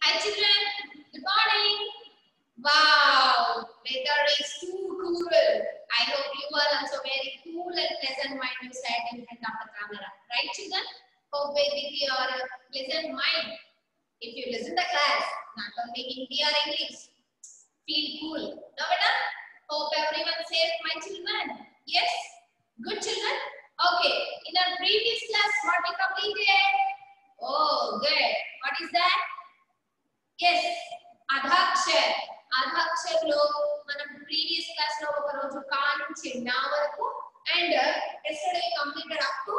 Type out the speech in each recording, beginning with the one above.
Hi children, good morning. Wow, weather is too cool. I hope you are also very cool and pleasant mind you said in front of the camera. Right children? Hope with your pleasant mind. If you listen the class, not only Hindi or English, feel cool. No better? Hope everyone safe, my children. Yes? Good children? Okay. In our previous class, what we completed? Oh, good. What is that? Yes. అధాక్షర్ అధాక్షర్ లో మనం previous class లో ఒక రోజు కా నుంచి నా వరకు and yesterday completed up to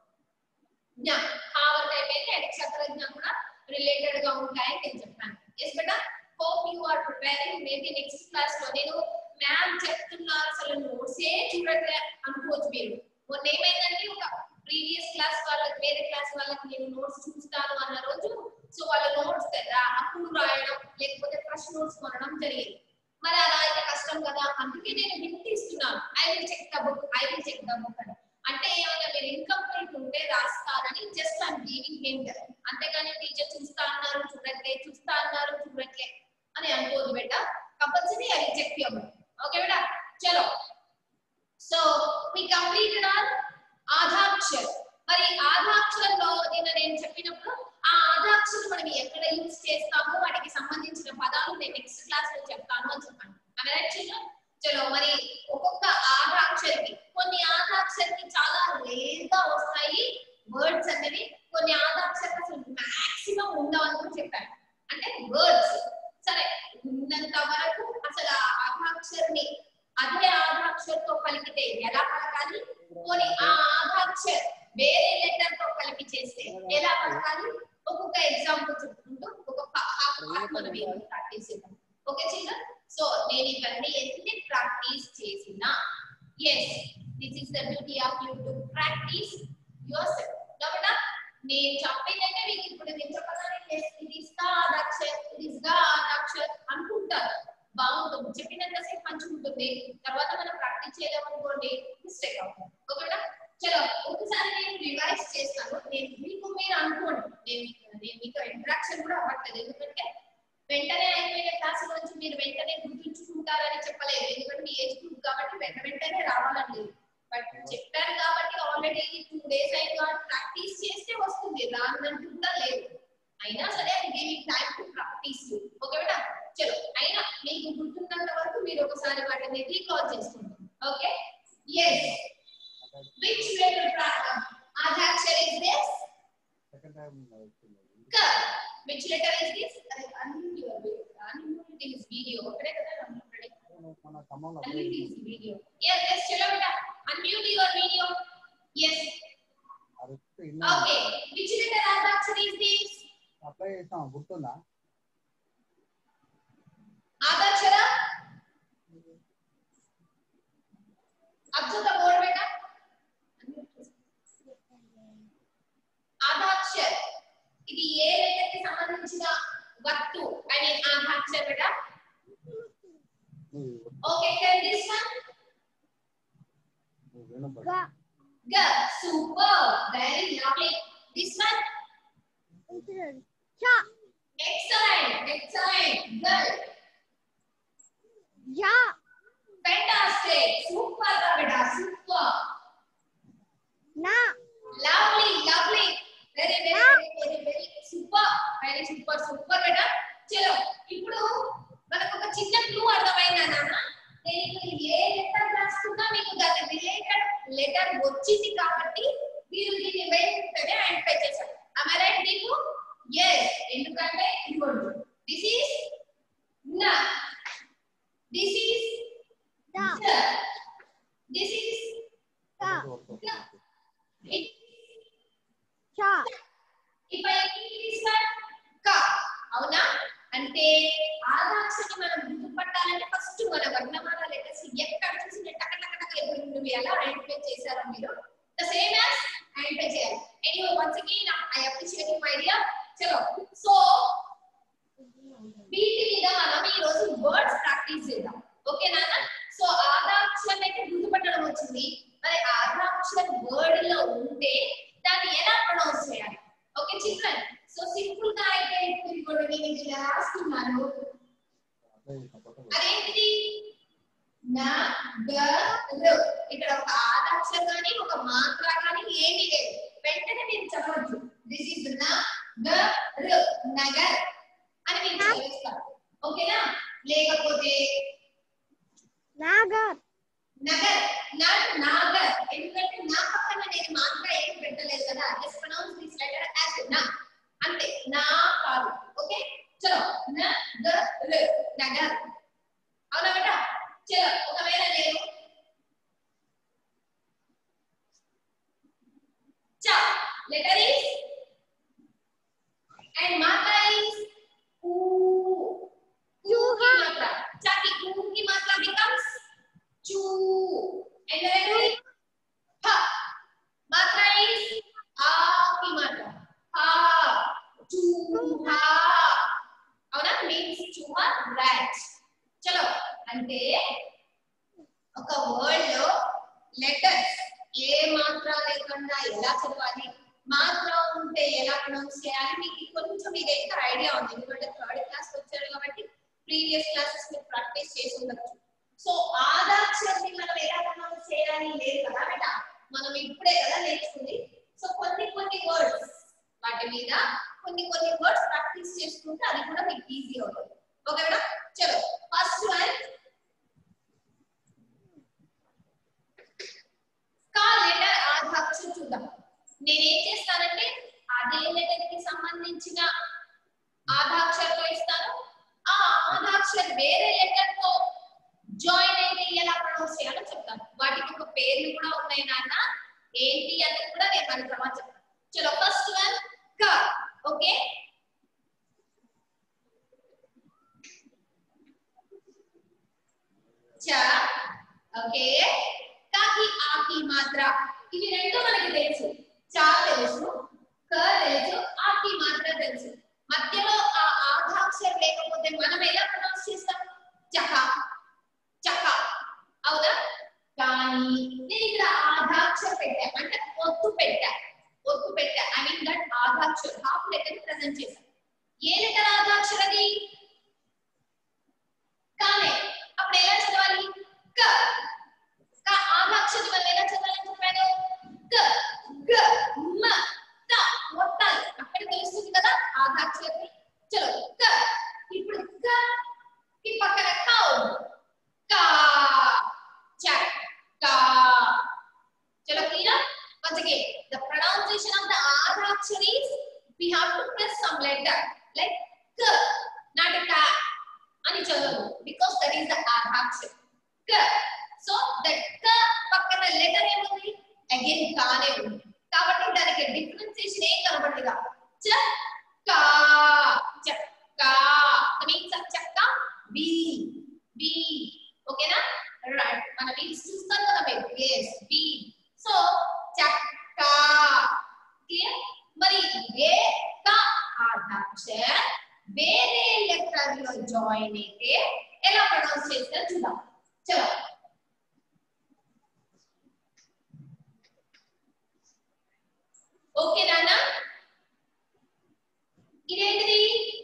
జ్ఞ కా వరకు అయిపోయింది అండ్ క్షత్రజ్ఞ కూడా రిలేటెడ్ గా ఉంటాయని నేను చెప్పాను ఎస్ బెటా hope you are preparing maybe next class లో నేను మ్యామ్ చెప్తున్నారు అసలు నోట్సే చూడట్లే అనుకోవచ్చు మీరు మొన్న ఏమైందంటే ఒక ప్రీవియస్ క్లాస్ వాళ్ళకి వేరే క్లాస్ వాళ్ళకి నేను నోట్స్ చూస్తాను అన్న రోజు సో వాళ్ళ నోట్స్ అప్పుడు రాయడం లేకపోతే ఫ్రెష్ నోట్స్ కొనడం జరిగింది మరి అలా అయితే కష్టం కదా అందుకే నేను హింట్ ఇస్తున్నాను I will check the book I will check the book అని అంటే ఏమైనా మీరు ఇన్కంప్లీట్ ఉంటే రాస్తారని జస్ట్ ఐమ్ గివింగ్ హింట్ అంతేగాని టీచర్ చూస్తా అన్నారు చూడట్లే చూస్తా అన్నారు చూడట్లే అని అనుకోదు బెట compulsory I will check your okay బేటా చలో సో వి కంప్లీటెడ్ ఆర్ ఆధాక్షర్ మరి ఆధాక్షరంలో నిన్న నేను చెప్పినప్పుడు ఆ ఆధాక్షరం మనం ఎక్కడ యూజ్ చేస్తామో వాటికి సంబంధించిన పదాలు నేను నెక్స్ట్ క్లాస్ లో చెప్తాను అని చెప్పాను అమెరచ్చిన చలో మరి ఒక్కొక్క ఆధాక్షరికి కొన్ని ఆధాక్షరికి చాలా రేర్ గా వస్తాయి వర్డ్స్ అనేవి కొన్ని ఆధాక్షరికి అసలు మాక్సిమం ఉండవని కూడా చెప్పాను అంటే వర్డ్స్ సరే ఉన్నంత వరకు అసలు ఆ ఆధాక్షరిని అదే ఆధాక్షర్తో పలికితే ఎలా పలకాలి పోనీ ఆ ఆధాక్షర్ వేరే లెటర్ తో కలిపి చేస్తే ఎలా పలకాలి ఒక్కొక్క ఎగ్జాంపుల్ చెప్పుకుంటూ ఒక్కొక్క హాఫ్ హాఫ్ మనం ప్రాక్టీస్ చేద్దాం ఓకే చిల్డ్రన్ సో నేను ఇవన్నీ ఎన్ని ప్రాక్టీస్ చేసినా yes this is the duty of you to practice yourself కాబట్టి నేను చెప్పిందంటే మీకు ఇప్పుడు నేను చెప్పడానికి ఇది ఇస్తా ఆదాక్షర్ ఇది ఇస్గా ఆదాక్షర్ అనుకుంటారు బాగుంటుంది చెప్పినంత సేపు మంచిగా ఉంటుంది తర్వాత మనం ప్రాక్టీస్ చేయలేము అనుకోండి మిస్టేక్ అవుతుంది ఓకేనా చలో ఒకసారి నేను రివైజ్ చేస్తాను నేను మీకు మీరు అనుకోండి నేను నేను మీతో ఇంటరాక్షన్ కూడా అవ్వట్లేదు ఎందుకంటే వెంటనే అయిపోయిన క్లాస్ నుంచి మీరు వెంటనే గుర్తుంచుకుంటారని చెప్పలేదు ఎందుకంటే మీ ఏజ్ గ్రూప్ కాబట్టి వెంట వెంటనే రావాలని లేదు బట్ చెప్పారు కాబట్టి ఆల్రెడీ టూ డేస్ అయిన కాబట్టి ప్రాక్టీస్ చేస్తే వస్తుంది రానంటూ కూడా లేదు అయినా సరే అది giving time to practice okay బేటా చలో అయినా మీకు గుర్తున్నంత వరకు మీరు ఒకసారి వాటిని రీకాల్ చేసుకోండి ఓకే ఎస్ విచ్ లెటర్ ఆధాక్షర్ ఇస్ దిస్ సెకండ్ టైం వచ్చింది క which letter is this unmute your unmute his video ఒకటే కదా అన్మ్యూట్ మన ఖమ్మంలో unmute his video yes yes చలో బేటా unmute your video yes arrest okay which letter ఆధాక్షర్ is this అప్లై చేసాం గుర్తుందా ఆధాక్షర అబ్జర్వ్ ద బోర్డ్ బేటా ఆధాక్షర్ ఇది ఏ లెటర్ కి సంబంధించిన వత్తు ఐ మీన్ ఆధాక్షర్ బేటా నువ్వు ఓకే కెన్ దిస్ వన్ నువ్వు వినపడు గ super very lovely this one excellent excellent girl fantastic super గా బేటా super lovely lovely very very very very very super very super super బేటా చలో ఇప్పుడు మనకు ఒక చిన్న క్లూ అర్థమైందా నాన్న నేను ఇప్పుడు ఏ లెటర్ రాస్తున్నా మీకు దాని రిలేటెడ్ లెటర్ వచ్చింది కాబట్టి మీరు దీన్ని వెంటనే ఐడెంటిఫై చేశారు am i right మీకు yes ఎందుకంటే ఇదిగోండి దిస్ ఈస్ నా this is this is it if I give this one ka అవునా అంటే ఆదాక్షని మనం గుర్తుపట్టాలంటే ఫస్ట్ మన వర్ణమాల లెటర్స్ ఎక్కడ చూసిన టక టక టక ఎదురు ఎలా ఐడెంటిఫై చేశారో మీరు ద సేమ్ యాజ్ ఐడెంటిఫై చేయాలి anyway once again I appreciate you my dear చలో సో వీటి మీద మనం ఈ రోజు వర్డ్స్ ప్రాక్టీస్ చేద్దాం ఓకే నాన్న సో ఆదాక్షరం అయితే గుర్తుపట్టడం వచ్చింది మరి ఆదాక్షరం వర్డ్ లో ఉంటే దాన్ని ఎలా ప్రొనౌన్స్ చేయాలి ఓకే చిల్డ్రన్ సో సింపుల్ గా అయితే ఇప్పుడు ఇదిగోండి నేను ఇది ఇలా రాస్తున్నాను అప్లై చేసిన కొత్త అదేంటిది నా గ రు ఇక్కడ ఒక ఆదాక్షర కానీ ఒక మాత్ర కానీ ఏమీ లేదు వెంటనే మీరు చెప్పవచ్చు దిస్ ఇస్ నా గ రు నగర్ అని మీరు చదివిస్తారు ఓకేనా లేకపోతే నాగర్ నగర్ నాట్ నాగర్ ఎందుకంటే నా పక్కన నేను మాత్ర ఏం పెట్టలేదు కదా just pronounce this letter as నా అంతే నా కాదు ఓకే చలో న గ రు నగర్ అవునా బేటా చలో ఒకవేళ నేను చ లెటర్ ఈస్ అండ్ మాత్ర ఈస్ ఊ ఊ కి మాత్ర చ కి ఊ కి మాత్ర becomes chew and the letter is హ మాత్ర ఈస్ ఆ కి మాత్ర హ చూ హ అవునా మీన్స్ చూహ రైట్ చలో అంటే ఒక వర్డ్ లో లెటర్స్ ఏ మాత్ర లేకుండా ఎలా చదవాలి మాత్ర ఉంటే ఎలా ప్రొనౌన్స్ చేయాలి మీకు కొంచెం ఇదైతే ఐడియా ఉంది ఎందుకంటే థర్డ్ క్లాస్ వచ్చారు కాబట్టి ప్రీవియస్ క్లాసెస్ మీరు ప్రాక్టీస్ చేసి ఉండొచ్చు సో ఆదాక్షరాన్ని మనం ఎలా ప్రొనౌన్స్ చేయాలి లేదు కదా బేట మనం ఇప్పుడే కదా నేర్చుకుంది సో కొన్ని కొన్ని వర్డ్స్ వాటి మీద కొన్ని కొన్ని వర్డ్స్ ప్రాక్టీస్ చేసుకుంటే అది కూడా మీకు ఈజీ అవుతుంది ఓకే మేడం చలో ఫస్ట్ వన్ కా లెటర్ ఆధాక్షరం చూద్దాం నేనేం చేస్తానంటే అదే లెటర్ కి సంబంధించిన ఆధాక్షరతో ఇస్తాను ఆ ఆధాక్షర్ వేరే లెటర్ తో జాయిన్ అయితే ఎలా ప్రొనౌన్స్ చేయాలో చెప్తాను వాటికి ఒక పేర్లు కూడా ఉన్నాయి నాన్న ఏంటి అన్నది కూడా నేను మన తర్వాత చెప్తాను చలో ఫస్ట్ వన్ క ఓకే చ ఓకే కాకి ఆకి మాత్ర ఇవి రెండు మనకి తెలుసు చ తెలుసు క తెలుసు ఆకి మాత్ర తెలుసు మధ్యలో ఆ ఆధాక్షరం లేకపోతే మనం ఎలా ప్రొనౌన్స్ చేస్తాం చక చక అవునా కానీ నేను ఇక్కడ ఆధాక్షర పెట్టా అంటే ఒత్తు పెట్టా ఒత్తు పెట్టా ఐ మీన్ దట్ ఆధాక్షర హాఫ్ లెటర్ ప్రెజెంట్ చేశాను ఏ లెటర్ ఆధాక్షరది కానే అప్పుడు ఎలా చదవాలి క క ఆధాక్షరం మనం ఎలా చదవాలని చెప్పాను క గ మ త మొత్తాలు అక్కడ తెలుస్తుంది కదా ఆధాక్షరం చలో క ఇప్పుడు క కి పక్కన క ఉంది కా చ కా చలో clear once again the pronunciation of the adhaksharis is we have to press some letter like k not ka అని చదవదు because that is the adhaksha k so that k పక్కన లెటర్ ఏముంది అగైన్ కానే ఉంది కాబట్టి దానికి డిఫరెన్సియేషన్ ఏం కనబడదుగా చ కా చ కా మీన్స్ చక్క బి బి ఓకేనా రైట్ మన మీన్స్ చూస్తాం కదా మీరు yes బి సో చక్క క్లియర్ మరి ఏ క ఆధాక్షర వేరే లెటర్ లో జాయిన్ అయితే ఎలా ప్రొనౌన్స్ చేస్తారో చూద్దాం చలో ఓకే నాన్న ఇదేంటిది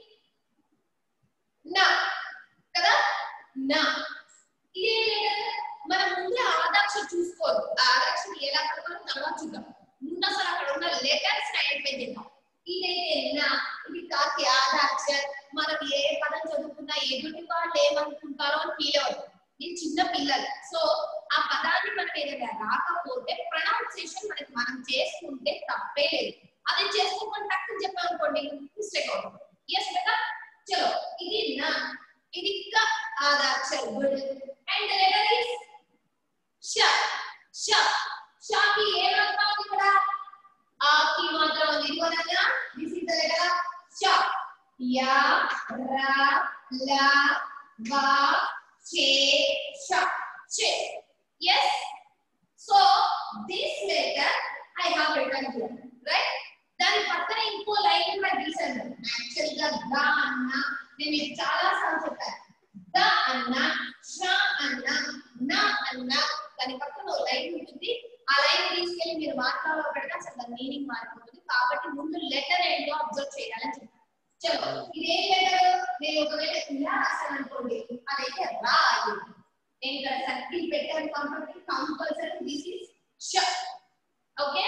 నా కదా నా ఇదే లెటర్ మనం ముందు ఆదాక్షరం చూసుకోవాలి ఆ ఆదాక్షరం ఎలా కలపాలో తర్వాత చూద్దాం ముందు అసలు అక్కడ ఉన్న లెటర్స్ ఐడెంటిఫై చేద్దాం ఇదైతే నా ఇది కాకి ఆదాక్షర్ మనం ఏ పదం చదువుకున్నా ఎదుటి వాళ్ళు ఏమనుకుంటారో అని ఫీల్ అవుతుంది ఇది చిన్న పిల్లలు సో ఆ పదాన్ని మనం ఏదైనా రాకపోతే ప్రొనౌన్సియేషన్ మనకి మనం చేసుకుంటే తప్పే లేదు అది చేసుకోకుండా టక్కుని చెప్పామనుకోండి మిస్టేక్ అవుతుంది ఎస్ బేటా చలో ఇది నా ఇది క ఆదాక్షర్ గుడ్ అండ్ లెటర్ ఇస్ ష ష షాకి ఏ మాత్రం ఉంది ఇక్కడ ఆకి మాత్రం ఉంది ఇది కూడా దిస్ ఇస్ ద లెటర్ ష యా రా లా వా చే ష చే yes so this letter i have written here right దాని పక్కన ఇంకో లైన్ కూడా గీసాను యాక్చువల్ గా ద అన్న నేను మీకు చాలా సార్లు చెప్పాను ద అన్న ష అన్న న అన్న దాని పక్కన ఒక లైన్ ఉంటుంది ఆ లైన్ తీసుకెళ్లి మీరు మాట్లాడలో పెడితే అసలు దాని మీనింగ్ మారిపోతుంది కాబట్టి ముందు లెటర్ ఏంటో అబ్జర్వ్ చేయాలని చెప్పాను చలో ఇదేం లెటర్ నేను ఒకవేళ ఇలా రాశాను అనుకోండి అదైతే రా అయ్యింది నేను ఇక్కడ సర్కిల్ పెట్టాను కాబట్టి కంపల్సరీ దిస్ ఇస్ ష ఓకే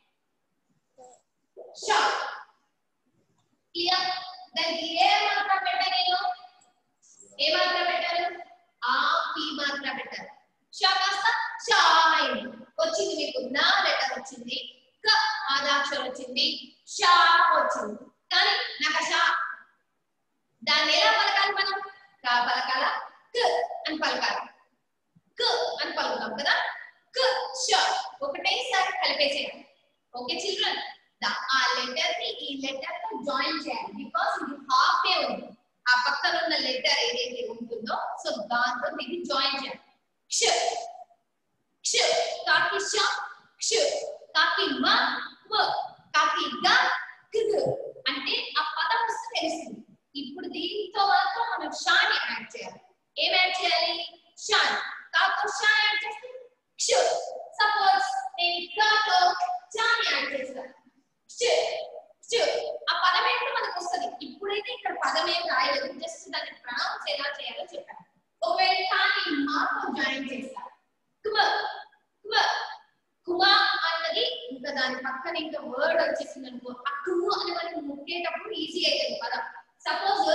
ష క్లియర్ దానికి ఏ మాత్రం పెట్టా నేను ఏ మాత్రం పెట్టాను ఆ పి మాత్రం పెట్టాను ష కాస్త ష అయింది వచ్చింది మీకు నా లెటర్ వచ్చింది క ఆదాక్షరం వచ్చింది షా వచ్చింది కానీ నాకు ఆ షా దాన్ని ఎలా పలకాలి మనం కా పలకాల క అని పలకాలి క అని పలుకుతాం కదా క ష ఒకటేసారి కలిపేసేయాలి ఓకే చిల్డ్రన్ ఆ లెటర్ ని ఈ లెటర్ తో జాయిన్ చేయాలి బికాస్ ఇది హాఫ్ ఏ ఉంది ఆ పక్కన ఉన్న లెటర్ ఏదైతే ఉంటుందో సో దాంతో ఇది జాయిన్ చేయాలి క్ష క్ష కాకి ష క్ష కాకి మ మ కాకి గ గ్ గ్. అంటే ఆ పదం వస్తే తెలుస్తుంది ఇప్పుడు దీంతో మాత్రం మనం షాని యాడ్ చేయాలి ఏం యాడ్ చేయాలి షాన్ కాతో షా యాడ్ చేస్తే క్ష సపోజ్ నేను కాతో షాని యాడ్ చేస్తాను క్ష క్ష ఆ పదం ఏంటో మనకు వస్తుంది ఇప్పుడైతే ఇక్కడ పదం ఏం రాయలేదు జస్ట్ దాన్ని ప్రొనౌన్స్ ఎలా చేయాలో చెప్పాను ఒకవేళ కానీ మాతో జాయిన్ చేస్తారు కుమ కుమ కుమ అన్నది ఇంకా దాని పక్కన ఇంకా వర్డ్ వచ్చేసింది అనుకో ఆ కుము అని మనం ముక్కేటప్పుడు ఈజీ అవుతుంది పదం సపోజ్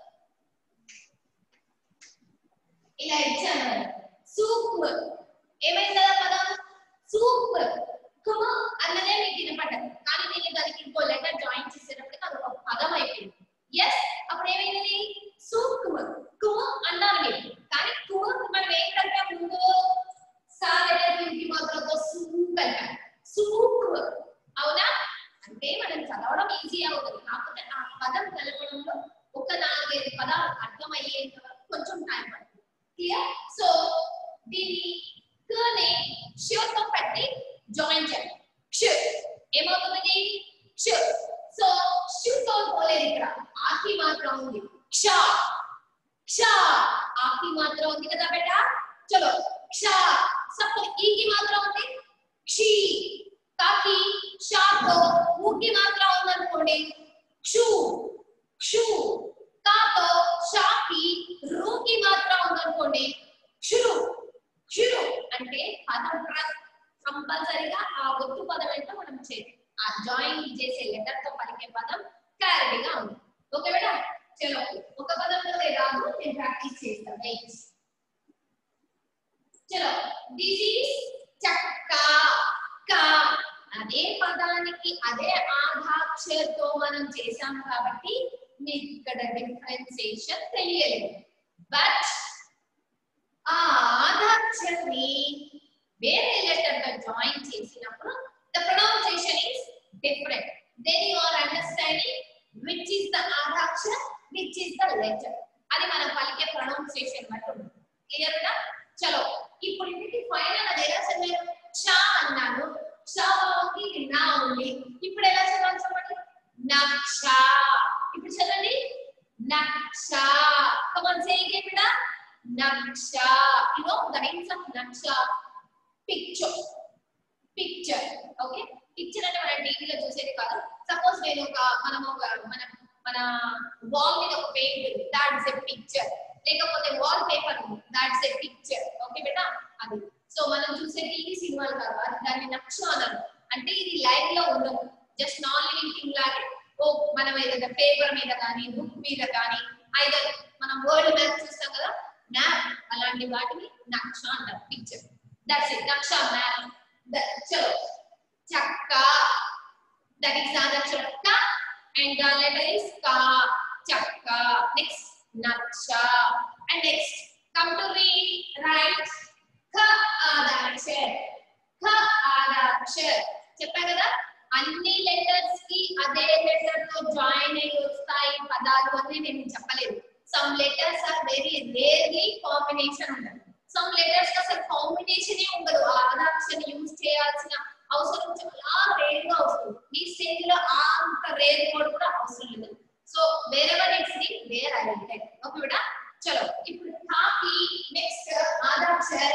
ఇలా ఇచ్చాను సూప్ ఏమైంది కదా పదం సూప్ కుమ అన్నదే మీకు వినపడ్డది కానీ నేను దానికి ఇంకో లెటర్ జాయిన్ చేసేటప్పటికి అది ఒక పదం అయిపోయింది ఎస్ అప్పుడు ఏమైంది సూప్ కుమ కుమ అన్నారు మీరు కానీ కుమ మనం ఏంటంటే ముందు సా లెటర్ ఇంటి మాత్రంతో సూప్ కలిపాం సూప్ అవునా అంటే మనం చదవడం ఈజీ అవుతుంది కాకపోతే ఆ పదం కలపడంలో ఒక నాలుగైదు పదాలు అర్థమయ్యేంత వరకు కొంచెం టైం పడుతుంది క్లియర్ సో దీన్ని కనే షతో పెట్టి జాయిన్ చేయాలి క్ష ఏమవుతుంది క్ష సో షుతో పోలేదు ఇక్కడ ఆకి మాత్రం ఉంది క్ష క్ష ఆకి మాత్రం ఉంది కదా బేట చలో క్ష సప్పు ఈకి మాత్రం ఉంది క్షి తాకి షాతో ఊకి మాత్రం ఉందనుకోండి క్షు క్షు తాతో షాకి రూకి మాత్రం ఉందనుకోండి క్షురు క్షురు అంటే పదం కంపల్సరీగా ఆ ఒత్తు పదం ఏంటో మనం చేయాలి ఆ జాయిన్ చేసే లెటర్ తో పలికే పదం క్లారిటీగా ఉంది ఒకవేళ చలో ఒక పదంతో రాదు నేను ప్రాక్టీస్ చేస్తాను వెయిట్ చలో దిస్ ఈస్ చక్క కా అదే పదానికి అదే ఆధాక్షరతో మనం చేసాం కాబట్టి మీకు ఇక్కడ డిఫరెన్సియేషన్ తెలియలేదు బట్ ఆ ఆధాక్షర్ని వేరే లెటర్ తో జాయిన్ చేసినప్పుడు the pronunciation is different then you are understanding which is the ఆధాక్షర్ విచ్ ఇస్ ద లెటర్ అది మనం పలికే ప్రొనౌన్సియేషన్ బట్టి ఉంటుంది క్లియర్ గా చలో ఇప్పుడు ఇంటికి ఫైనల్ అది ఎలా చదివారు షా అన్నాను షా బాగుంది ఇది నా ఉంది ఇప్పుడు ఎలా చదవాలి చెప్పండి నక్ష ఇప్పుడు చదవండి నక్ష కమన్ సే again బిడ్డ నక్ష you know the names of నక్ష పిక్చర్ పిక్చర్ ఓకే పిక్చర్ అంటే మన టీవీలో చూసేది కాదు సపోజ్ నేను ఒక మనం ఒక మన మన వాల్ మీద ఒక పెయింట్ ఉంది దాట్స్ ఎ పిక్చర్ లేకపోతే వాల్ పేపర్ ఉంది దాట్స్ ఎ పిక్చర్ ఓకే బేటా అది సో మనం చూసే టీవీ సినిమాలు కాదు అది దాన్ని నక్ష అన్నారు అంటే ఇది లైవ్ లో ఉండదు జస్ట్ నాన్ లివింగ్ థింగ్ లాగే ఓ మనం ఏదైనా పేపర్ మీద కానీ బుక్ మీద కానీ అయితే మనం వరల్డ్ మ్యాప్ చూస్తాం కదా మ్యాప్ అలాంటి వాటిని నక్ష అంటారు పిక్చర్ దట్స్ ఇట్ నక్ష మ్యాప్ చలో చక్క దట్ ఈస్ ఆదక్షర క అండ్ ద లెటర్ ఇస్ క చక్క నెక్స్ట్ నక్ష and next come to read right ఖ ఆదాక్షర్ ఖ ఆదాక్షర్ చెప్పా కదా అన్ని లెటర్స్ కి అదే లెటర్ తో జాయిన్ అయ్యి వస్తాయి పదాలు అని నేను చెప్పలేదు some letters are very rarely combination ఉండదు సమ్ లెటర్స్ అసలు కాంబినేషన్ ఉండదు ఆ ఆదాక్షని యూజ్ చేయాల్సిన అవసరం చాలా రేర్ గా వస్తుంది ఈ స్టేజ్ లో ఆ అంత రేర్ కోడ్ కూడా అవసరం లేదు so wherever it's the where identity okay బిడ్డ చలో ఇప్పుడు కాకి నెక్స్ట్ ఆదాక్షర్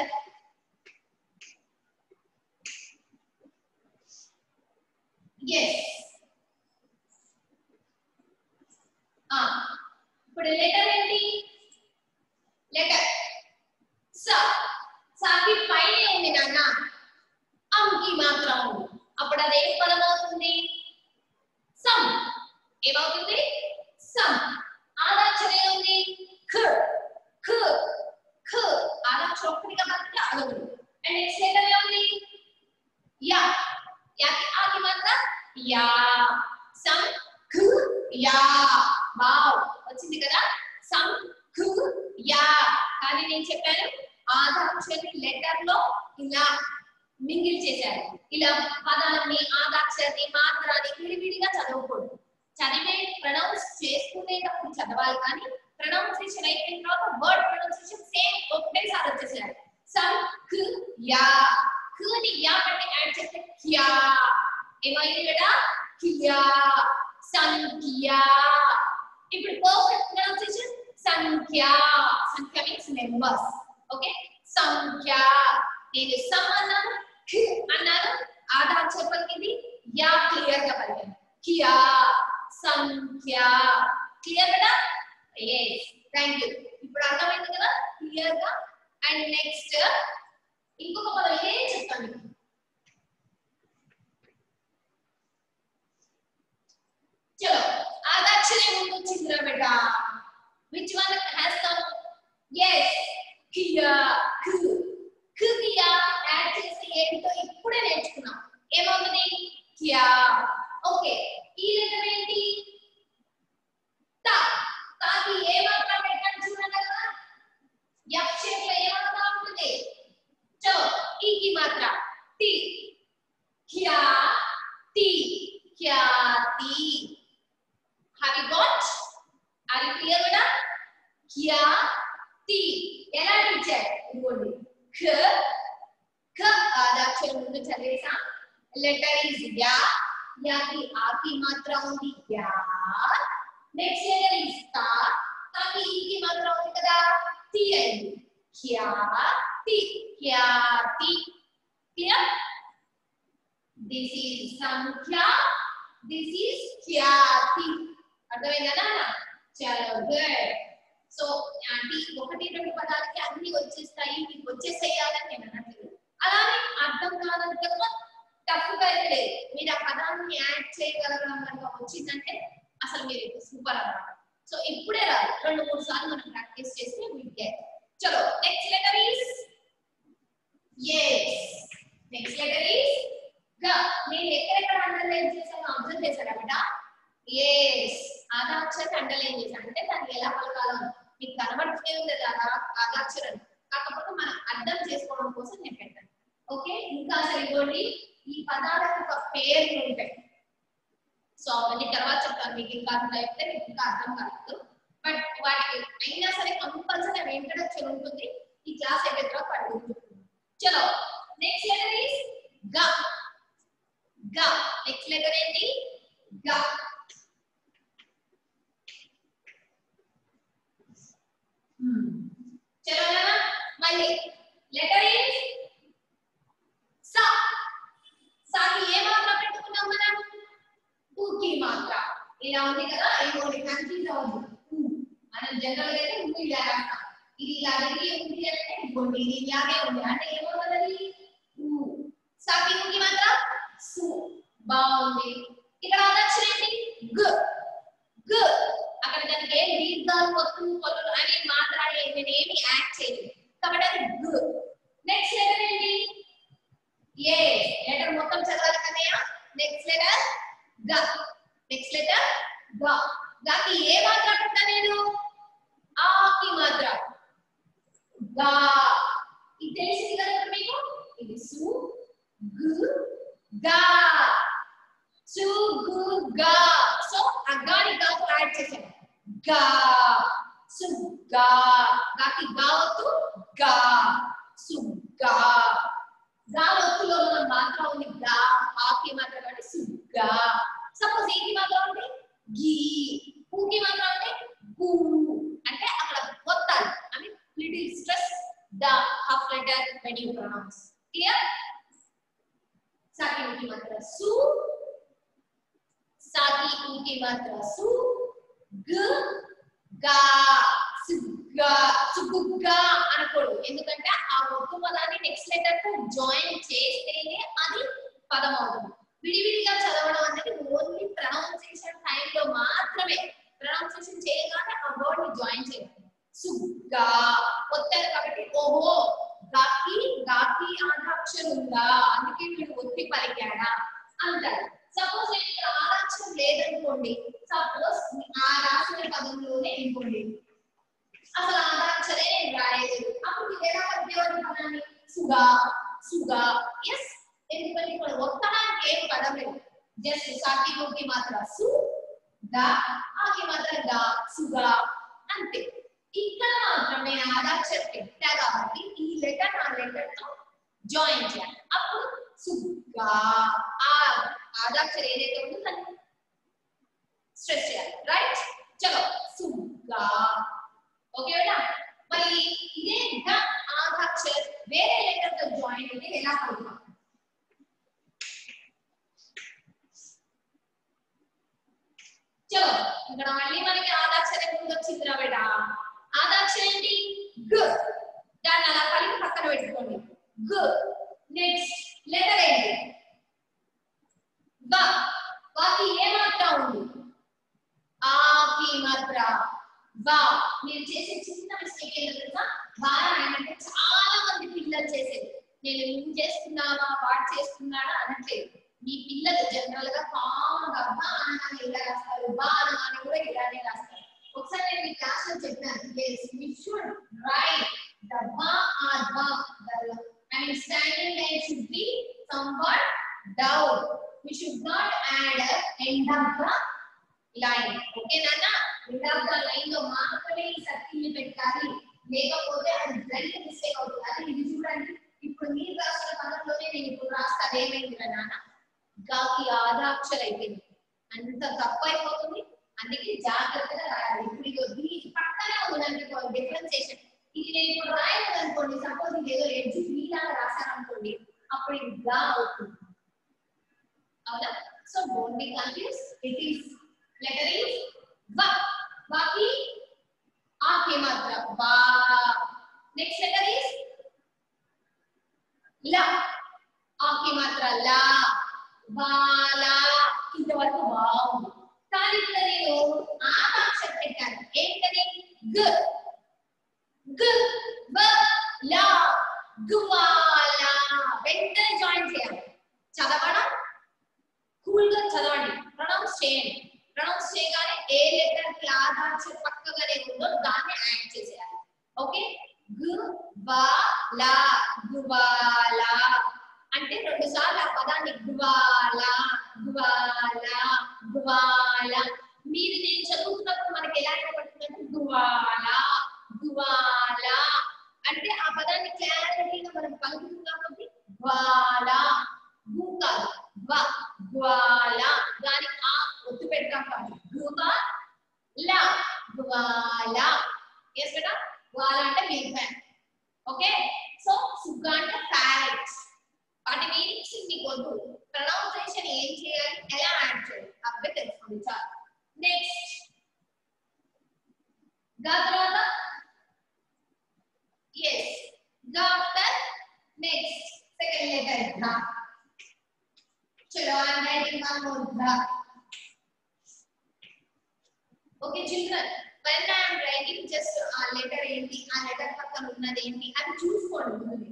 ఎస్ ఆ ఇప్పుడు లెటర్ ఏంటి లెటర్ స సాకి పైనే ఉంది నాన్న అంకి మాత్రం ఉంది అప్పుడు అది ఏ పదం అవుతుంది సమ్ ఏమవుతుంది సమ్ ఆదాక్షరం ఏముంది ఖ ఖ ఖ ఆదాక్షరం ఒక్కటిగా మాత్రం అదొకటి అండ్ నెక్స్ట్ లెటర్ ఏముంది యా యాకి ఆకి మాత్రం యా సమ్ ఖ యా వావ్ వచ్చింది కదా సమ్ ఖ యా కానీ నేను చెప్పాను ఆదాక్షరి లెటర్ లో ఇలా మింగిల్ చేశారు ఇలా పదాన్ని ఆదాక్షరి మాత్రాన్ని విడివిడిగా చదవకూడదు చదివే ప్రొనౌన్స్ చేసుకునేటప్పుడు చదవాలి కానీ ప్రొనౌన్సియేషన్ అయిపోయిన తర్వాత వర్డ్ ప్రొనౌన్సియేషన్ సేమ్ ఒకటేసారి వచ్చేసారు సమ్ క్ యా కుని యా అంటే యాడ్ చేస్తే క్యా ఏమైంది కదా కియా సంఖ్యా ఇప్పుడు పర్ఫెక్ట్ ప్రొనౌన్సియేషన్ సంఖ్య సంఖ్య మీన్స్ నెంబర్స్ ఓకే సంఖ్య నేను సమ్ అన్నాను ఖ అన్నాను ఆధార్ చెప్పలిగింది యా క్లియర్ గా పలికాను కియా సంఖ్య క్లియర్ కదా ఎస్ థ్యాంక్ యూ ఇప్పుడు అర్థమైంది కదా క్లియర్ గా అండ్ నెక్స్ట్ ఇంకొక పదం ఏం చెప్తాను మీకు. చలో ఆదాక్షరం ముందు వచ్చిందిరా బేట విచ్ వన్ హ్యాస్ కమ్ ఎస్ కియా కు కు కియా యాడ్ చేసి ఏంటో ఇప్పుడే నేర్చుకున్నాం ఏమవుతుంది కియా ఓకే ఈ లెటర్ ఏంటి తా తాకి ఏ మాత్రం పెట్టాను చూడండి కదా ఎఫ్ షేప్ లో ఏ మాత్రం ఉంటుంది చలో ఈ కి మాత్ర టి క్యా తి ఖ్యాతి have you got are you clear with that క్యా తి ఎలా టీచర్ ఇదిగోండి ఖ ఖ ఆదాక్షరం ముందు చదివేసాం లెటర్ ఇస్ యా యాకి ఆకి మాత్ర ఉంది యా నెక్స్ట్ లెటర్ ఇస్ తా తాకి ఈకి మాత్ర ఉంది కదా తి అయింది క్యా తి ఖ్యాతి క్లియర్ దిస్ ఈజ్ సంఖ్య దిస్ ఈజ్ ఖ్యాతి అర్థమైందా నాన్న చాలా గుడ్ సో ఆంటీ ఒకటి రెండు పదాలకి అన్ని వచ్చేస్తాయి మీకు వచ్చేసేయాలని నేను అనట్లేదు అలానే అర్థం కాదంటే టఫ్ గా అయితే లేదు మీరు ఆ పదాన్ని యాడ్ చేయగలగడం కనుక వచ్చిందంటే అసలు మీరు సూపర్ అన్నమాట సో ఇప్పుడే రాదు రెండు మూడు సార్లు మనం ప్రాక్టీస్ చేస్తే విల్ గెట్ చలో నెక్స్ట్ లెటర్ ఈస్ ఎస్ నెక్స్ట్ లెటర్ ఈస్ గా నేను ఎక్కడెక్కడ అండర్లైన్ చేశానో అబ్జర్వ్ చేశారా బిడ్డ ఎస్ ఆదాక్షరం అండర్లైన్ చేశాను అంటే దాన్ని ఎలా పలకాలో అని. మీకు కనబడుతూనే ఉంది అది ఆదా ఆదాక్షరం కాకపోతే మనం అర్థం చేసుకోవడం కోసం నేను పెట్టాను ఓకే ఇంకా అసలు ఇవ్వండి ఈ పదాలకు ఒక పేర్లు ఉంటాయి సో అవన్నీ తర్వాత చెప్తాను మీకు ఇంకా అర్థం అయితే మీకు ఇంకా అర్థం కాలేదు బట్ వాటికి అయినా సరే కంపల్సరీ అవి ఇంట్రడక్షన్ ఉంటుంది ఈ క్లాస్ అయిపోయిన తర్వాత వాటి గురించి చెప్తున్నాను. చలో నెక్స్ట్ లెటర్ ఈస్ గా గా నెక్స్ట్ లెటర్ ఏంటి గా చలో నాన్న మళ్ళీ లెటర్ ఈస్ సా సాకి ఏ మాత్ర పెట్టుకున్నాం మనం ఊకి మాత్ర ఇలా ఉంది కదా ఇంకోటి కన్ఫ్యూజ్ అవ్వదు ఊ. మనం జనరల్ గా అయితే ఊ ఇలా రాస్తాం ఇది ఇలా జరిగి ఉంది అంటే ఇంకోటి ఇది ఇలాగే ఉంది అంటే ఏమవుతుంది ఊ సాకి ఊకి మాత్ర సు బాగుంది ఇక్కడ అదక్షరం ఏంటి గ్ గ్ అక్కడ దానికి ఏం దీర్ఘాలు పొత్తు పొల్లు అని మాట్లాడే నేను ఏమి యాడ్ చేయలేదు కాబట్టి అది గ్ నెక్స్ట్ లెటర్ ఏంటి ఏ లెటర్ మొత్తం చదవాలి కదయ్యా నెక్స్ట్ లెటర్ గ నెక్స్ట్ లెటర్ గ గాకి ఏ మాత్ర అంటున్నా నేను ఆకి మాత్ర గా ఇది తెలిసింది కదా ఇప్పుడు మీకు ఇది సు గు గా సు గు గా సో అగ్గాని గాతో యాడ్ చేశాను గా సు గా గాకి గా వత్తు గా సు గా గా వత్తులో మనం మాత్రం ఉంది గా ఆకి మాత్రం కాబట్టి సుగ్గా సపోజ్ ఏకి మాత్రం అంటే గీ పూకి మాత్రం అంటే గు అంటే అక్కడ వత్తాలి I mean little stress the half letter when you pronounce clear సాకి ఊకి మాత్ర సు సాకి ఊకి మాత్ర సు గ గా సుగ్గా సుగ్గా అనకూడదు ఎందుకంటే ఆ ఒక్క పదాన్ని నెక్స్ట్ లెటర్ తో జాయిన్ చేస్తేనే అది పదం అవుతుంది విడివిడిగా చదవడం అనేది ఓన్లీ ప్రొనౌన్సియేషన్ టైంలో మాత్రమే ప్రొనౌన్సియేషన్ చేయగానే ఆ వర్డ్ ని జాయిన్ చేయాలి సుగ్గా కొత్తది కాబట్టి ఓహో గాకి గాకి ఆధాక్షరం ఉందా అందుకే వీడు ఒత్తి పలికాడా అంటారు సపోజ్ నేను ఇక్కడ ఆధాక్షరం లేదనుకోండి సపోజ్ ఆ రాసిన పదంలోనే అనుకోండి అసలు ఆధాక్షరే నేను రాయలేదు అప్పుడు మీరు ఎలా పలికేవారు పదాన్ని సుగా సుగా ఎస్ ఎందుకంటే ఇక్కడ ఒత్తడానికి ఏం పడలేదు జస్ట్ సాకి ముక్కి మాత్రం సు గా ఆకి మాత్రం గా సుగా అంతే ఇక్కడ మాత్రం నేను ఆధాక్షరం పెట్టా కాబట్టి ఈ లెటర్ నా లెటర్ తో జాయిన్ చేయాలి అప్పుడు సుగ్గా ఆ ఆధాక్షరం ఏదైతే ఉందో దాన్ని స్ట్రెస్ చేయాలి రైట్ చలో సుగ్గా ఓకే బేటా మరి ఇదే గా ఆధాక్షర్ వేరే లెటర్ తో జాయిన్ అయితే ఎలా కలుగుతాం చలో ఇక్కడ మళ్ళీ మనకి ఆదాక్షరం ముందు వచ్చిందిరా బేటా ఆదాక్షరం ఏంటి గ దాన్ని అలా కలిపి పక్కన పెట్టుకోండి గ నెక్స్ట్ లెటర్ ఏంటి వా వాకి ఏ మాత్ర ఉంది ఆకి మాత్ర వా మీరు చేసే చిన్న మిస్టేక్ ఏంటో తెలుసా వా అంటే చాలా మంది పిల్లలు చేసేది నేను నువ్వు చేస్తున్నావా వాడు చేస్తున్నాడా అనట్లేదు మీ పిల్లలు జనరల్ గా కామన్ గా బా అనగానే ఇలా రాస్తారు బా అనగానే కూడా ఇలానే రాస్తారు ఒకసారి నేను మీ క్లాస్ లో చెప్పాను yes we should write the ba or ba the I mean standing line should be somewhat down we should not add a end of the line okay నాన్న end of the line లో మాత్రమే ఈ circle ని పెట్టాలి లేకపోతే అది blind mistake అవుతుంది అది ఇది చూడండి ఇప్పుడు మీరు రాసిన పదంలోనే నేను ఇప్పుడు రాస్తా ఏమైంది నాన్న గాకి ఆదాక్షర అయిపోయింది అంత తప్పు అయిపోతుంది అందుకే జాగ్రత్తగా రాయాలి ఇప్పుడు ఇది దీనికి పక్కనే ఉందంటే డిఫరెన్సియేషన్ ఇది నేను ఇప్పుడు రాయలేదు అనుకోండి సపోజ్ ఇది ఏదో ఎడ్జ్ మీలాగా రాశాను అనుకోండి అప్పుడు ఇది గా అవుతుంది అవునా so don't be confuse it is letter is వా వాకి ఆకి మాత్ర వా నెక్స్ట్ లెటర్ ఈస్ లా ఆకి మాత్ర లా బాలా ఇంతవరకు బాగుంది కానీ ఇక్కడ నేను ఆకాంక్ష పెట్టాను ఏంటది గ గ బ లా గువాలా వెంటనే జాయిన్ చేయాలి చదవడం కూల్ గా చదవండి ప్రొనౌన్స్ చేయండి ప్రొనౌన్స్ చేయగానే ఏ లెటర్ కి ఆధాక్ష పక్కగానే ఉందో దాన్ని యాడ్ చేసేయాలి ఓకే గు బా లా గువాలా అంటే రెండు సార్లు ఆ పదాన్ని గువాల గువాల గువాల మీరు నేను చదువుతున్నప్పుడు మనకి ఎలా ఏర్పడుతుందంటే గువాల గువాల అంటే ఆ పదాన్ని క్లారిటీగా మనం పలుకుతున్నాం కాబట్టి గ్వాల గు కాదు గ్వ గ్వాల దాని ఆ ఒత్తు పెడతాం కాబట్టి గువ లా గువాల ఎస్ బేటా గ్వాల అంటే మిల్క్ మ్యాన్ ఓకే సో సుగ్గా అంటే ప్యారెట్స్ వాటి మీనింగ్స్ మీకు వద్దు ప్రొనౌన్సియేషన్ ఏం చేయాలి ఎలా యాడ్ చేయాలి అవే తెలుసుకోండి చాలు నెక్స్ట్ గా తర్వాత ఎస్ గా ఆఫ్టర్ నెక్స్ట్ సెకండ్ లెటర్ ధ చలో ఐఎమ్ రైటింగ్ వన్ మోర్ ధ okay children when i am writing just ఆ లెటర్ ఏంటి ఆ లెటర్ పక్కన ఉన్నది ఏంటి అది చూసుకోండి ముందు మీరు.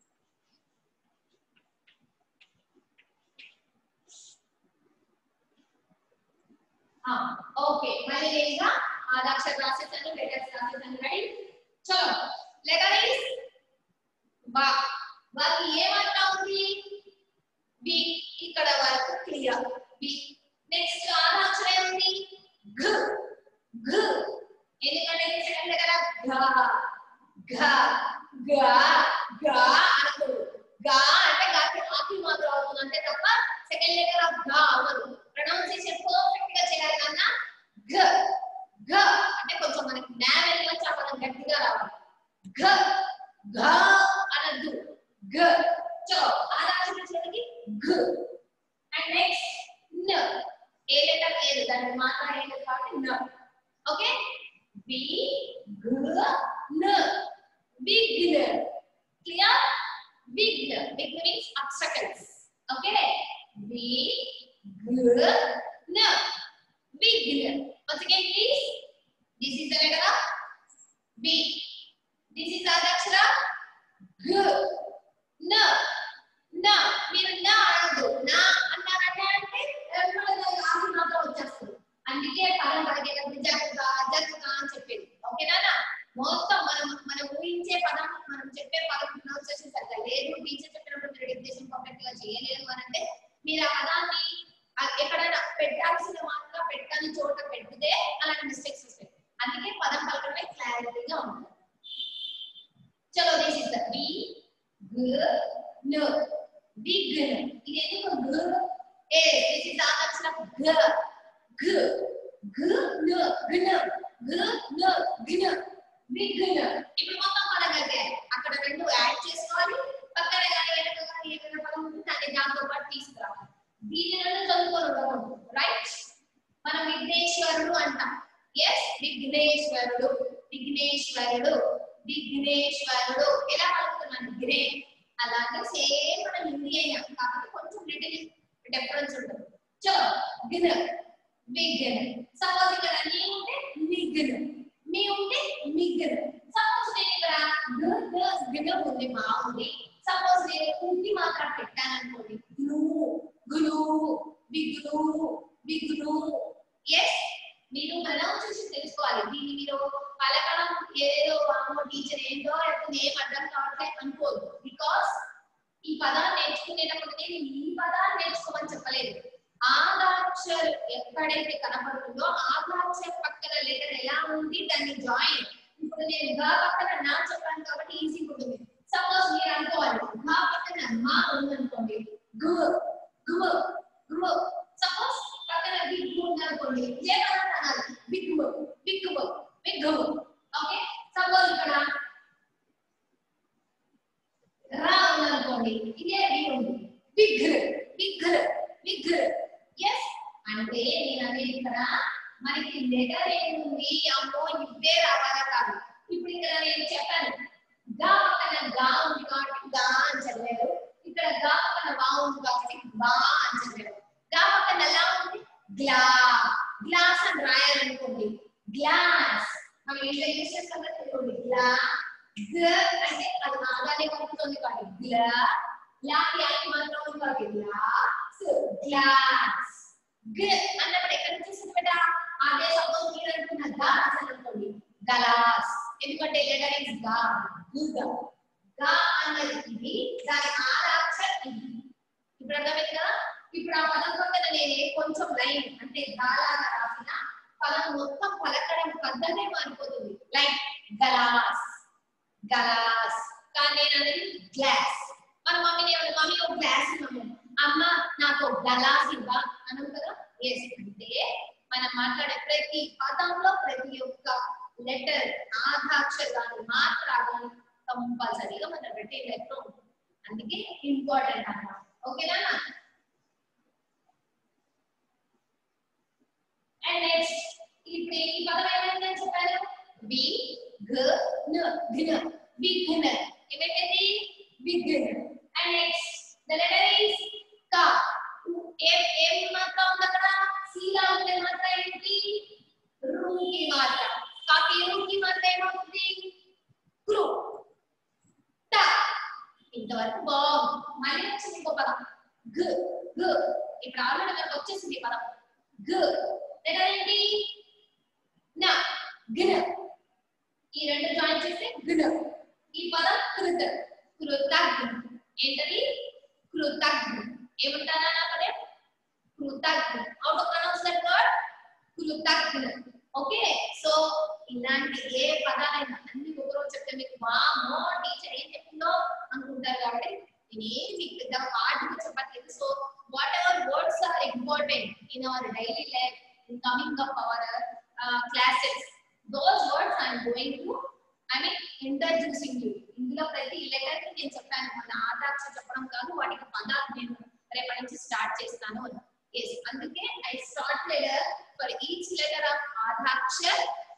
ఓకే మళ్ళీ నేనుగా ఆదాక్షర రాసేసాను లెటర్స్ రాసేసాను రైట్ చలో లెటర్ ఇస్ బా బాకి ఏమంటా ఉంది బి ఇక్కడ వరకు క్లియర్ బి నెక్స్ట్ ఆదాక్షరం ఏముంది ఘ ఘ ఎందుకంటే ఇది సెకండ్ దగ్గర ఘ ఘ గ గ అనకూడదు గ అంటే గాకి ఆకి మాత్రం అవుతుంది అంతే తప్ప సెకండ్ లెటర్ ఆఫ్ గ అవ్వదు ప్రొనౌన్సియేషన్ పర్ఫెక్ట్ గా చేయాలి కన్నా గ గ అంటే కొంచెం మనకి నేవెల్ వచ్చి ఆ పదం గట్టిగా రావాలి గ గ అనద్దు గ చలో ఆదాక్షరం చివరికి గ అండ్ నెక్స్ట్ న ఏ లెటర్ లేదు దాన్ని మాట్లాడేది కాబట్టి న B G N Bign. Clear? Bign. Bign means obstacles. Okay. B G N Bign. Once again, please. This is the letter of B. This is the akshara G. N. N. మీరు నా అనదు నా అన్నారంటే అంటే ఎమ్మడే ఆగి మాత్రం వచ్చేస్తుంది అందుకే పదం పలికేటప్పుడు జగ్గా జగ్గా అని చెప్పేది ఓకేనా మొత్తం మనం మనం ఊహించే పదం మనం చెప్పే పదం ప్రొనౌన్సియేషన్ సరిగ్గా లేదు టీచర్ చెప్పినప్పుడు మీరు డిక్టేషన్ పర్ఫెక్ట్ గా చేయలేదు అని అంటే మీరు ఆ పదాన్ని ఆ- ఎక్కడైనా పెట్టాల్సిన మాటగా పెట్టని చోట పెడితే అలాంటి మిస్టేక్స్ వస్తాయి అందుకే పదం పలకడమే క్లారిటీగా ఉంటుంది చలో దిస్ ఇస్ ద బి గ న బిగ్ ఇది ఎందుకు గ ఏ దిస్ ఇస్ అక్షరం గ గ గ న గన గ న గన బిగ్ ఇప్పుడు మొత్తం పదం కలిపే అక్కడ రెండు యాడ్ చేసుకోవాలి పక్కన కానీ వెనక కానీ ఏదైనా పదం ఉంటే దాన్ని దాంతో పాటు తీసుకురావాలి దీని రెండు చదువుకొని ఉండకూడదు రైట్ మనం విఘ్నేశ్వరుడు అంటాం ఎస్ విఘ్నేశ్వరుడు విఘ్నేశ్వరుడు విఘ్నేశ్వరుడు ఎలా పలుకుతున్నాను గ్రే అలాగే సేమ్ మన హిందీ అయినా కాకపోతే కొంచెం లిటిల్ డిఫరెన్స్ ఉంటుంది చో గిన విఘ్న సపోజ్ ఇక్కడ నీ ఉంటే నిఘ్న మీ ఉంటే నిఘ్న సపోజ్ నేను ఇక్కడ గ గ గిన ఉంది బాగుంది సపోజ్ నేను ఊకి మాత్రం పెట్టాను అనుకోండి గ్లూ గ్లూ బిగ్లు బిగ్లు ఎస్ మీరు ప్రొనౌన్సియేషన్ తెలుసుకోవాలి దీన్ని మీరు పలకడం ఏదో వామో టీచర్ ఏంటో లేకపోతే ఏం అర్థం కావట్లేదు అనుకోదు బికాస్ ఈ పదాన్ని నేర్చుకునేటప్పుడు నేను ఈ పదాన్ని నేర్చుకోమని చెప్పలేదు ఆగాక్షర్ ఎక్కడైతే కనపడుతుందో ఆగాక్షర్ పక్కన లెటర్ ఎలా ఉంది దాన్ని జాయిన్ ఇప్పుడు నేను గా పక్కన నా చెప్పాను కాబట్టి ఈజీ ఉంటుంది సపోజ్ మీరు అనుకోవాలి గా పక్కన మా ఉందనుకోండి గు గు గు సపోజ్ పక్కన బిగ్ ఉందనుకోండి ఏ పదం అనాలి బిగ్ బిగ్ బిగ్ ఓకే సపోజ్ ఇక్కడ రా ఉందనుకోండి ఇదే బి ఉంది బిగ్ బిగ్ బిగ్ ఎస్ అంటే నేను అనేది ఇక్కడ మనకి లెటర్ ఏముంది అమ్మో ఇవే రావాలా కాదు ఇప్పుడు ఇక్కడ నేను చెప్పాను గా పక్కన గా ఉంది కాబట్టి గా అని చదివారు ఇక్కడ గా పక్కన వా ఉంది కాబట్టి బా అని చదివారు గా పక్కన ఎలా ఉంది గ్లా గ్లాస్ అని రాయాలనుకోండి గ్లాస్ మనం ఇంట్లో యూస్ చేస్తాం కదా తెలుగుండి గ్లా గ అంటే అది మాగానే కలుపుతుంది కాబట్టి గ్లా లాకి యాకి మాత్రం ఉంది కాబట్టి గ్లాస్ గ్లాస్ గ అన్నప్పుడు ఎక్కడ నుంచి వస్తుంది బేటా అదే సపోజ్ మీరు అనుకున్న గా రాసారనుకోండి గలాస్ ఎందుకంటే లెటర్ ఇస్ గా గుడ్ గా అన్నది ఇది దాని ఆరాక్షర్ ఇది ఇప్పుడు అర్థమైంది కదా ఇప్పుడు ఆ పదం పక్కన నేనే కొంచెం లైన్ అంటే గాలాగా రాసిన పదం మొత్తం పలకడం పద్ధతే మారిపోతుంది లైక్ గలాస్ గలాస్ కానీ నేను అనేది గ్లాస్ మన మమ్మీని ఏమన్నా మమ్మీ ఒక గ్లాస్ ఇవ్వము అమ్మ నాకు ఒక గలాస్ ఇవ్వ అనం కదా ఎస్ అంటే మనం మాట్లాడే ప్రతి పదంలో ప్రతి ఒక్క లెటర్ ఆధాక్షరాలు మాత్రాలు కంపల్సరీగా మన రిటైన్ లైఫ్ లో ఉంటుంది అందుకే ఇంపార్టెంట్ అన్నమాట ఓకేనా అండ్ నెక్స్ట్ ఇప్పుడు ఈ పదం ఏమైందని చెప్పాను వి గ న ఘన విఘ్న ఏమైంది విఘ్న and next the letter is క ఏం ఏం మాత్రం ఉంది అక్కడ సీలా ఉండే మాత్రం ఏంటి రూకి మాత్ర కాకి రూకి మాత్ర ఏమవుతుంది క్రూ ట ఇంతవరకు బాగుంది మళ్ళీ వచ్చింది ఇంకో పదం గ గ ఇప్పుడు ఆల్రెడీ మనకు వచ్చేసింది ఈ పదం గ లెటర్ ఏంటి నా గిన ఈ రెండు జాయిన్ చేస్తే గిన ఈ పదం కృత కృతజ్ఞ ఏంటది కృతజ్ఞ ఏమంటారా నా పదం కృతజ్ఞ how to pronounce that word కృతజ్ఞ ఓకే సో ఇలాంటి ఏ పదాలైనా అన్ని ఒకరోజు చెప్తే మీకు వామో టీచర్ ఏం చెప్పిందో అనుకుంటారు కాబట్టి నేనేం మీకు పెద్ద హార్డ్గా చెప్పట్లేదు so whatever words are important in our daily life in coming up our classes those words I'm going to I mean introducing you ఇందులో ప్రతి లెటర్ కి నేను చెప్పాను మన ఆధాక్ష చెప్పడం కాదు వాటికి పదాలు నేను రేపటి నుంచి స్టార్ట్ చేస్తాను అని ఎస్ అందుకే I start letter for each letter of ఆధాక్షర్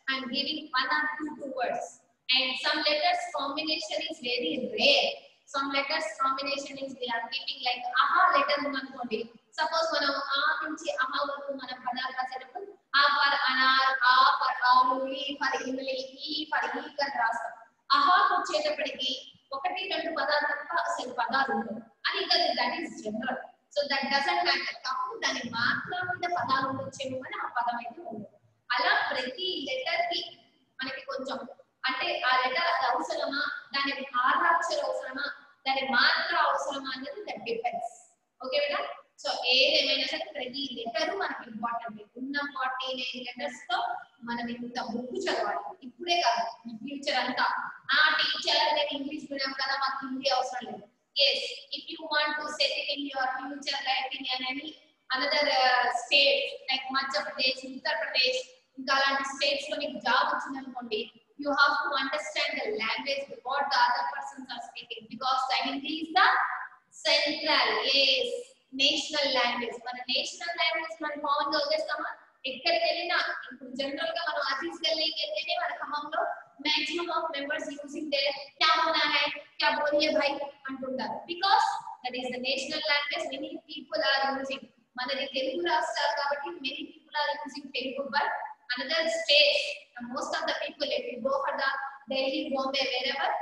I'm giving one or two, two words. And some letters combination is very rare. Some letters combination is we are keeping like aha letter ఉందనుకోండి suppose మనం ఆ నుంచి అహా వరకు మనం పదాలు రాసేటప్పుడు ఆ ఫర్ అనార్ ఆ ఫర్ ఆలు ఈ ఫర్ ఇమిలి ఈ ఫర్ ఈ అని రాస్తాం అహాకు వచ్చేటప్పటికి ఒకటి రెండు పదాలు తప్ప అసలు పదాలు ఉండవు అని కదా that is general so that doesn't matter కాకపోతే దాని మాత్రం మీద పదాలు ఉండొచ్చేమో అని ఆ పదం అయితే ఉండదు అలా ప్రతి లెటర్ కి మనకి కొంచెం అంటే ఆ లెటర్ అది అవసరమా దాని ఆరాక్షర అవసరమా దాని మాత్ర అవసరమా అనేది దట్ డిపెండ్స్ ఓకే బేటా సో ఏదేమైనా సరే ప్రతి లెటర్ మనకి ఇంపార్టెంట్ ఉన్న ఫార్టీ నైన్ లెటర్స్ తో మనం ఇంత బుక్ చదవాలి ఇప్పుడే కాదు ఈ ఫ్యూచర్ అంతా ఆ టీచర్ నేను ఇంగ్లీష్ మీడియం కదా మాకు హిందీ అవసరం లేదు yes if you want to set it in your future life in అని another state like Madhya Pradesh Uttar Pradesh ఇంకా అలాంటి స్టేట్స్ లో మీకు జాబ్ వచ్చింది అనుకోండి you have to understand the language what the other persons are speaking because the Hindi is the central as national language మన national language మనం common గా వదిలేస్తామా ఎక్కడికి వెళ్ళినా ఇప్పుడు జనరల్ గా మనం ఆఫీస్ గల్లీకి వెళ్తేనే మన ఖమ్మంలో మాక్సిమం ఆఫ్ మెంబర్స్ యూజింగ్ దే క్యా హోనా హై క్యా బోలియే భాయ్ అంటుంటారు because that is the national language many people are using మనది తెలుగు రాష్ట్రాలు కాబట్టి many people are using Telugu but another states most of the people if you go for the Delhi Bombay wherever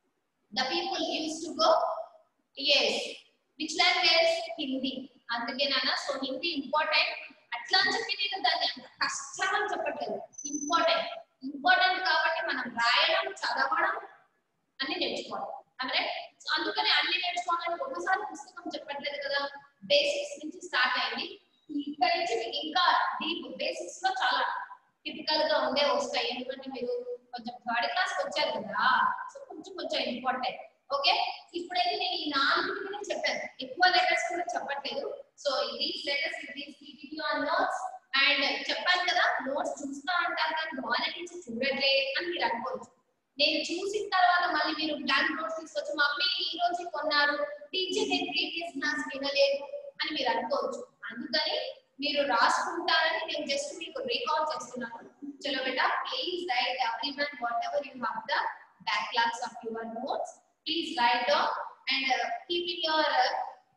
the people use to go as which language Hindi అందుకే నాన్న so Hindi important అట్లా అని చెప్పి నేను దాన్ని అంత కష్టం అని చెప్పట్లేదు ఇంపార్టెంట్ ఇంపార్టెంట్ కాబట్టి మనం రాయడం చదవడం అన్ని నేర్చుకోవాలి అంటే అందుకని అన్ని నేర్చుకోవాలని ఒకసారి పుస్తకం చెప్పట్లేదు కదా బేసిక్స్ నుంచి స్టార్ట్ అయింది ఇక్కడ నుంచి మీకు ఇంకా డీప్ బేసిక్స్ లో చాలా టిపికల్ గా ఉండే వస్తాయి ఎందుకంటే మీరు కొంచెం థర్డ్ క్లాస్ వచ్చారు కదా సో కొంచెం కొంచెం ఇంపార్టెంట్ ఓకే ఇప్పుడైతే నేను ఈ నాలుగు కూడా చెప్పాను ఎక్కువ లెటర్స్ కూడా చెప్పట్లేదు so these letters these PPT on notes and చెప్పాను కదా నోట్స్ చూస్తా అంటారు కానీ వాళ్ళ నుంచి చూడట్లే అని మీరు అనుకోవచ్చు నేను చూసిన తర్వాత మళ్ళీ మీరు బ్లాంక్ నోట్స్ తీసుకొచ్చి మమ్మీ ఈ రోజు కొన్నారు టీచర్ నేను ప్రీవియస్ క్లాస్ వినలేదు అని మీరు అనుకోవచ్చు అందుకని మీరు రాసుకుంటారని నేను జస్ట్ మీకు రికాల్ చేస్తున్నాను చలో బేటా please write every one whatever you have the backlogs of your notes please write down and uh, keep in your uh,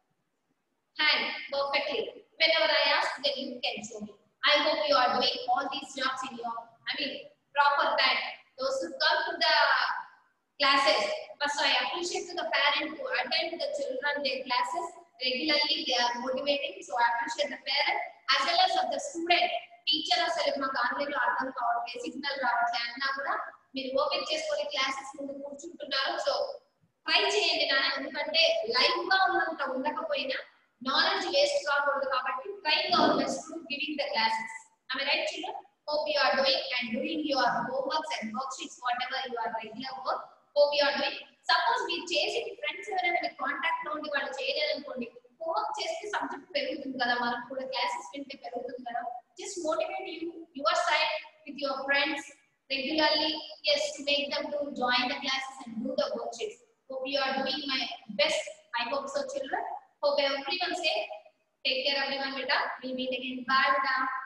hand perfectly. Whenever I ask, then you can show me. I hope you are doing all these jobs in your, I mean, proper time. Those who come to the classes, first I appreciate to the parent who attend the children their classes regularly. They are motivating, so I appreciate the parent as well as of the student. Teacher అసలు మాకు online లో అర్థం కావట్లేదు signal రావట్లే అన్నా కూడా మీరు open చేసుకొని క్లాసెస్ ముందు కూర్చుంటున్నారు సో ట్రై చేయండి నాన్న ఎందుకంటే లైవ్ గా ఉన్నంత ఉండకపోయినా నాలెడ్జ్ వేస్ట్ కాకూడదు కాబట్టి try our best to giving the classes I right children hope you are doing and doing your homeworks and worksheets whatever you are regular work hope you are doing suppose మీరు చేసి మీ friends ఎవరైనా మీ contact లో ఉండి వాళ్ళు చేయలేదనుకోండి homework చేస్తే subject పెరుగుతుంది కదా మనకు కూడా క్లాసెస్ వింటే పెరుగుతుంది కదా just motivate you your side with your friends regularly yes to make them to join the classes and do the worksheets hope you are doing my best i hope so children hope everyone safe take care everyone beta we'll meet again bye beta